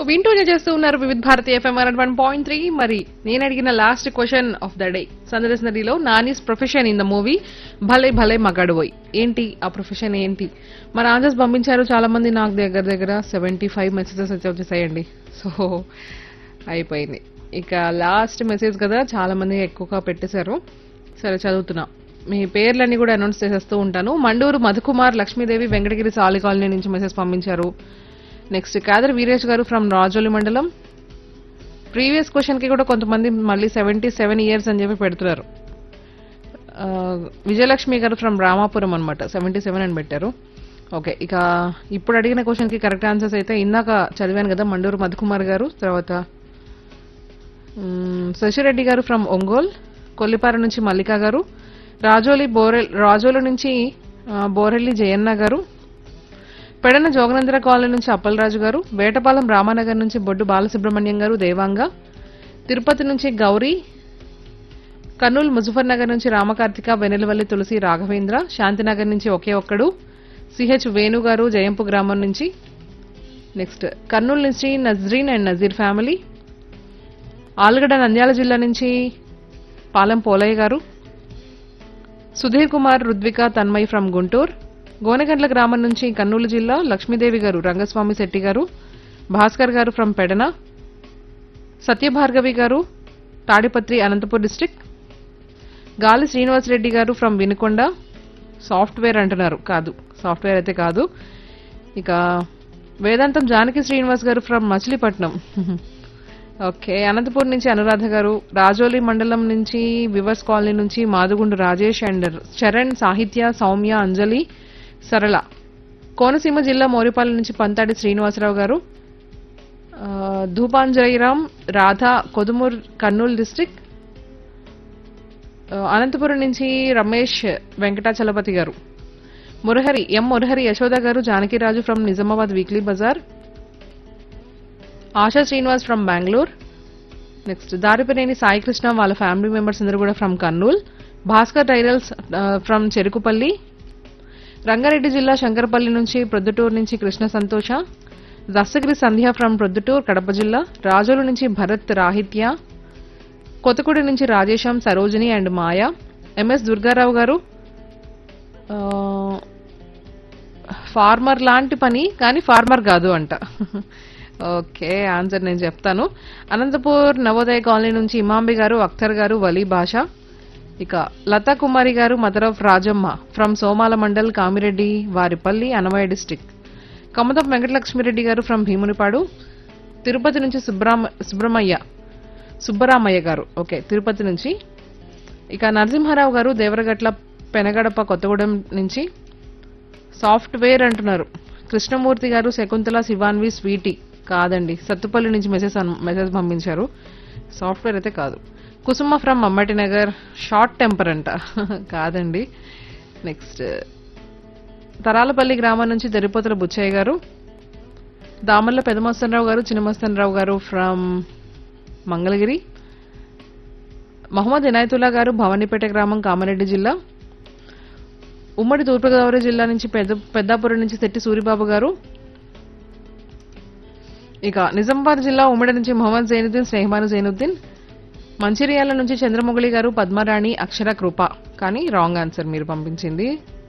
వింటూ ఎంజాయ్ చేస్తూ ఉన్నారు Vividh Bharati FM one point three మరి నేను అడిగిన last question of the day సందర్శ నదిలో Nani's profession in the movie Bhale Bhale మగాడుబోయ్ ఏంటి ఆ ప్రొఫెషన్ ఏంటి మరి ఆన్సర్స్ పంపించారు చాలా మంది నాకు దగ్గర దగ్గర సెవెంటీ ఫైవ్ మెసేజెస్ అయితే వచ్చేసాయండి సో అయిపోయింది ఇక లాస్ట్ మెసేజ్ కదా చాలా మంది ఎక్కువగా పెట్టేశారు సరే చదువుతున్నా మీ పేర్లన్నీ కూడా అనౌన్స్ చేసేస్తూ ఉంటాను మండూరు మధుకుమార్ లక్ష్మీదేవి వెంకటగిరి సాలి కాలనీ నుంచి మెసేజ్ పంపించారు నెక్స్ట్ కాదర్ వీరేష్ గారు ఫ్రమ్ రాజోలి మండలం ప్రీవియస్ క్వశ్చన్ కి కూడా కొంతమంది మళ్ళీ సెవెంటీ సెవెన్ ఇయర్స్ అని చెప్పి పెడుతున్నారు ఆ, విజయలక్ష్మి గారు ఫ్రమ్ రామాపురం అనమాట సెవెంటీ సెవెన్ అని పెట్టారు ఓకే ఇక ఇప్పుడు అడిగిన క్వశ్చన్ కి కరెక్ట్ ఆన్సర్స్ అయితే ఇందాక చదివాను కదా మండూరు మధుకుమార్ గారు తర్వాత మ్మ్, శశిరెడ్డి గారు ఫ్రమ్ ఒంగోల్ కొల్లిపార నుంచి మల్లిక గారు రాజోలి బోరెల్ రాజోలు నుంచి ఆ, బోరెల్లి జయన్న గారు పెడన జోగనంద్ర కాలనీ నుంచి అప్పలరాజు గారు వేటపాలెం రామానగర్ నుంచి బొడ్డు బాలసుబ్రహ్మణ్యం గారు దేవాంగ తిరుపతి నుంచి గౌరీ కర్నూలు ముజఫర్ నగర్ నుంచి రామకార్తిక వెనెలవల్లి తులసి రాఘవేంద్ర శాంతినగర్ నుంచి ఒకే ఒక్కడు సిహెచ్ వేణు గారు జయంపు గ్రామం నుంచి నెక్స్ట్ కర్నూలు నుంచి నజ్రీన్ అండ్ నజీర్ ఫ్యామిలీ ఆలుగడ్డ నంద్యాల జిల్లా నుంచి పాలెం పోలయ్య గారు సుధీర్ కుమార్ రుద్విక తన్మయ్ ఫ్రమ్ గుంటూరు గోనెగండ్ల గ్రామం నుంచి కర్నూలు జిల్లా లక్ష్మీదేవి గారు రంగస్వామి శెట్టి గారు భాస్కర్ గారు ఫ్రమ్ పెడన సత్యభార్గవి గారు తాడిపత్రి అనంతపూర్ డిస్టిక్ గాలి శ్రీనివాసరెడ్డి గారు ఫ్రమ్ వినుకొండ సాఫ్ట్వేర్ అంటున్నారు కాదు సాఫ్ట్వేర్ అయితే కాదు ఇక వేదాంతం జానకి శ్రీనివాస్ గారు ఫ్రమ్ మచిలీపట్నం ఓకే అనంతపూర్ నుంచి అనురాధ గారు రాజోలి మండలం నుంచి వివర్స్ కాలనీ నుంచి మాదుగుండు రాజేష్ అండ్ చరణ్ సాహిత్య సౌమ్య అంజలి సరళ కోనసీమ జిల్లా మోరిపాలెం నుంచి పంతాడి శ్రీనివాసరావు గారు ఆ, ధూపాంజలిరామ్ రాధా కొదుమూర్ కర్నూలు డిస్టిక్ ఆ, అనంతపురం నుంచి రమేష్ వెంకటాచలపతి గారు మురహరి ఎం మురహరి యశోద గారు జానకిరాజు ఫ్రమ్ నిజామాబాద్ వీక్లీ బజార్ ఆశా శ్రీనివాస్ ఫ్రమ్ బెంగళూరు నెక్స్ట్ దారిపనేని సాయి కృష్ణ వాళ్ళ ఫ్యామిలీ మెంబర్స్ అందరూ కూడా ఫ్రమ్ కర్నూల్ భాస్కర్ టైరల్స్ ఫ్రమ్ చెరుకుపల్లి రంగారెడ్డి జిల్లా శంకరపల్లి నుంచి ప్రొద్దుటూరు నుంచి కృష్ణ సంతోష దస్తగిరి సంధ్య ఫ్రమ్ ప్రొద్దుటూరు కడప జిల్లా రాజోలు నుంచి భరత్ రాహిత్య కొత్తగూడి నుంచి రాజేశం సరోజిని అండ్ మాయ ఎంఎస్ దుర్గారావు గారు ఆ, ఫార్మర్ లాంటి పని కానీ ఫార్మర్ కాదు అంట ఓకే ఆన్సర్ నేను చెప్తాను అనంతపూర్ నవోదయ కాలనీ నుంచి ఇమాంబి గారు అఖ్తర్ గారు వలీ భాష ఇక Latha Kumari garu mother of Rajamma from Somala mandal Kamireddy Varipalli Annamayya district Kamatham Venkatalakshmireddy garu from Bheemunipadu Tirupati నుంచి సుబ్రామ సుబ్రహ్మయ్య సుబ్బరామయ్య గారు ఓకే తిరుపతి నుంచి ఇక నరసింహారావు గారు దేవరగట్ల పెనగడప కొత్తగూడెం నుంచి సాఫ్ట్వేర్ అంటున్నారు కృష్ణమూర్తి గారు శకుంతల శివాన్వి స్వీటీ కాదండి సత్తుపల్లి నుంచి మెసేజ్ అన్- మెసేజ్ పంపించారు సాఫ్ట్వేర్ అయితే కాదు Kusuma from Mammati Nagar short temper అంట కాదండి నెక్స్ట్ తరాలపల్లి గ్రామం నుంచి దరిపోతల బుచ్చయ్య గారు దామర్ల పెదమస్తనరావు గారు చిన్నమస్తనరావు గారు ఫ్రమ్ మంగళగిరి మహమ్మద్ ఇనాయతుల్లా గారు భవానీపేట గ్రామం కామారెడ్డి జిల్లా ఉమ్మడి తూర్పుగోదావరి జిల్లా నుంచి పెద్ద పెద్దాపురం నుంచి శెట్టి సూరిబాబు గారు ఇక నిజామాబాద్ జిల్లా ఉమ్మడి నుంచి మొహమ్మద్ జైనుద్దీన్ స్నేహమాను జైనుద్దీన్ మంచిర్యాల నుంచి చంద్రమొగలి గారు పద్మరాణి అక్షర కృప కానీ రాంగ్ ఆన్సర్ మీరు పంపించింది